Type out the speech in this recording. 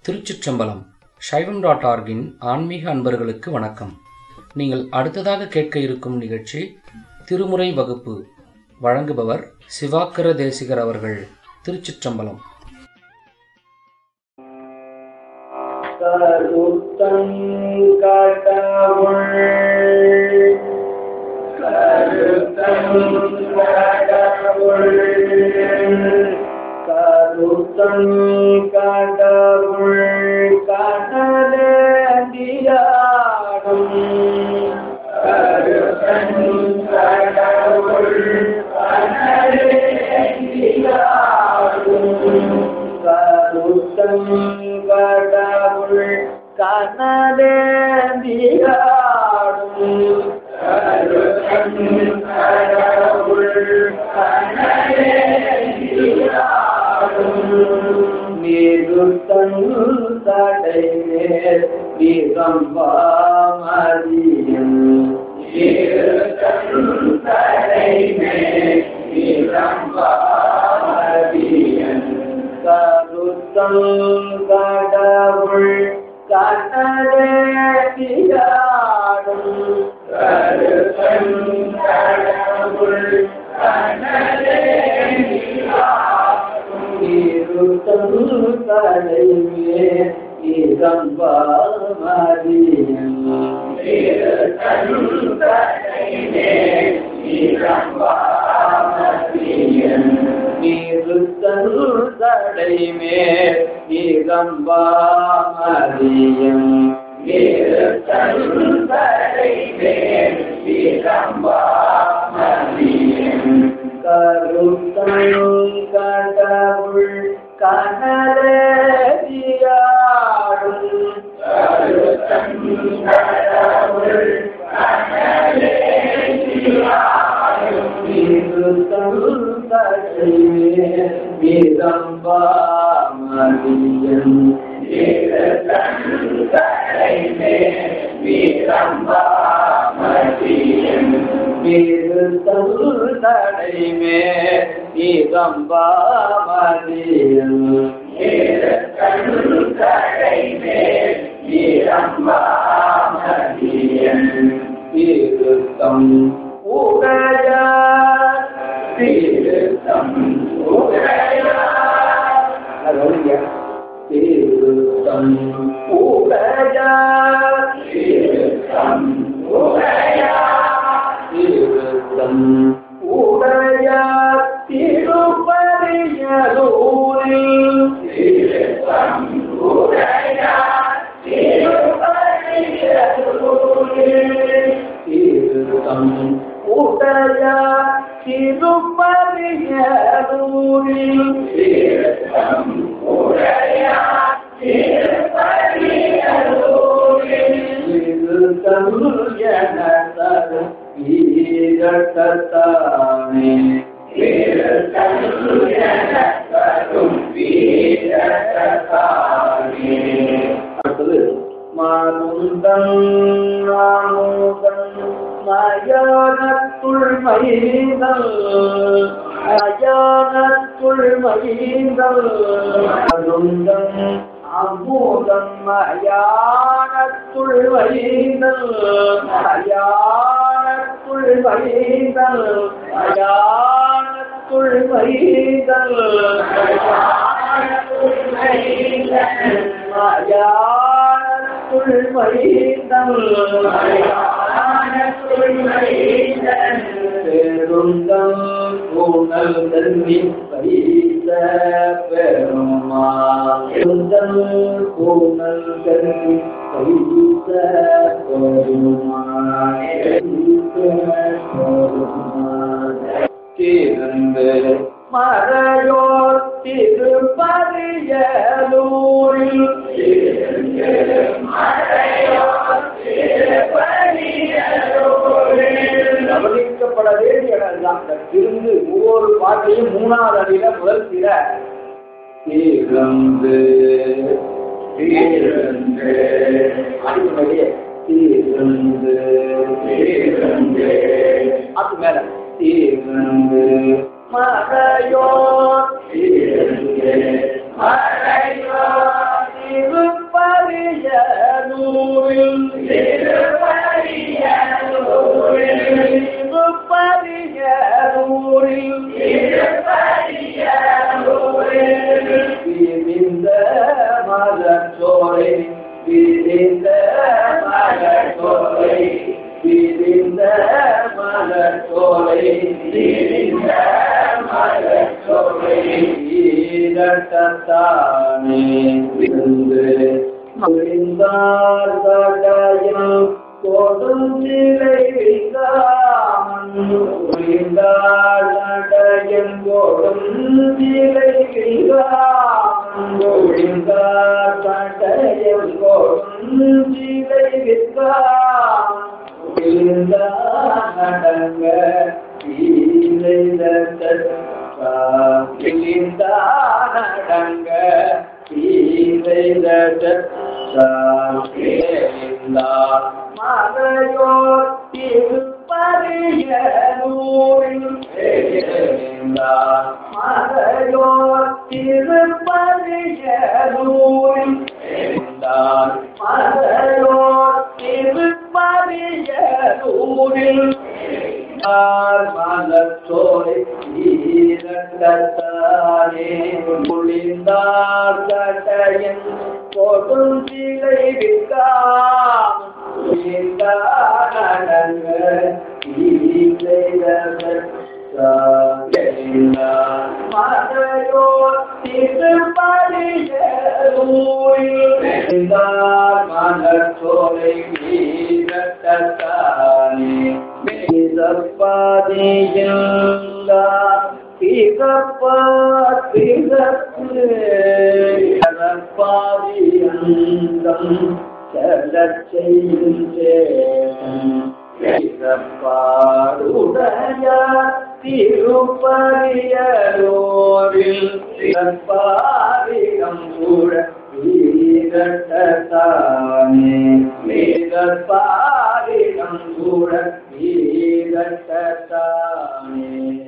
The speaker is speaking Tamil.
திருச்சிற்றம்பலம் சைவம் டாட் ஆர்கின் ஆன்மீக அன்பர்களுக்கு வணக்கம் நீங்கள் அடுத்ததாக கேட்க இருக்கும் நிகழ்ச்சி திருமுறை வகுப்பு வழங்குபவர் சிவாக்கர தேசிகர் அவர்கள் திருச்சிற்றம்பலம் கருத்தங் கடவுள் கருத்தங் கடவுள் கருத்தங் கடவுள் கடலேந்தியாடும் கருத்தங் கடவுள் கடலேந்தியாடும் கருத்தங் கடவுள் கனலேந்தியாடும் கருத்தங் கடவுள் கனலேந்தியாடும் நிறுத்தங் தடைமேல் நிகம்பாமதியம் நிறுத்தங் தடைமேல் நிகம்பாமதியம் கருத்தங் கடவுள் கனலேந்தியாடும் கருத்தங் கடவுள் கனலேந்தியாடும் இதம்பாமதியம் தடைமேல் இதம்பாமதியம் கருத்தம் கடவுள் கனலேதியாடும் மதியம் தடைமே இதம்பா மதியம் திருத்தம் உடைய திருத்தம் உடைய திருத்தம் உடைய திருத்தம் உடைய திருத்தம் உடைய திருப்பதியலூரில் திருத்தம் உடைய திருத்தம் உடைய திருப்பதியலூரில் திருத்தம் உடைய திருத்தம் எனதரு வீரத்தானே அடுத்தது மானுந்தம் நாமுதம் மயானத்துள் மயீந்தல் மயானத்துள் மயீந்தல் மானுந்தம் அமுதம் மயானத்துள் மயீந்தல் மயானத்துள் மயீந்தல் மயானத்துள் மயீந்தல் மயானத்துள் மயீந்தல் பெருந்தம் கூணல் தண்ணி பைத்த பெருமா பெருந்தம் கூணல் தண்ணி பைத்த பெருமா திருந்து மறையோர் திருப்பதியலூரில் கவனிக்கப்பட வேண்டிய இடம்தான் இந்த திருந்து ஒவ்வொரு பாட்டையும் மூணாவது அடியில முதல் சில திருந்து திருந்து அடிப்படையே திருந்து திருந்து அது மேல திருந்து மறையோர் திருந்து மறையோர் திரு விரிந்த மலச்சோலை விரிந்த மலச்சோலை விரிந்த மலச்சோலை விரிந்த மலச்சோலை ஈரட்டானே விருந்து புரிந்தார் தடையும் கொடுஞ்சிலை விகாமன் புரிந்தார் தடையும் கொடுஞ்சிலை விகாமன் புரிந்தார் தடையும் கொடுஞ்சிலை விகாமன் புரிந்தார் நடங்க ஈலை நடங்க மறையோர் திருப்பறிய நூறில் மறையோர் திருப்பறிய நூறில் மறையோர் திருப்பறிய நூறில் மலச்சோலை ஈரத்தானே புளிந்தார் கட்டையன் கொடுஞ்சிலை விற்காம் நடங்க மதையோர் திருப்பறிய மலச்சோலை ஈரத்தானே மிதப்பாதியில்லா திகப்பா திகப்பு பாதியந்தம் செல்லச் செய்யும் சேஷம் பாடுடைய திருப்பரியலோரில் பாரியம் கூட வீரட்டானே வீரப்பாரிடம் கூட வீரட்டானே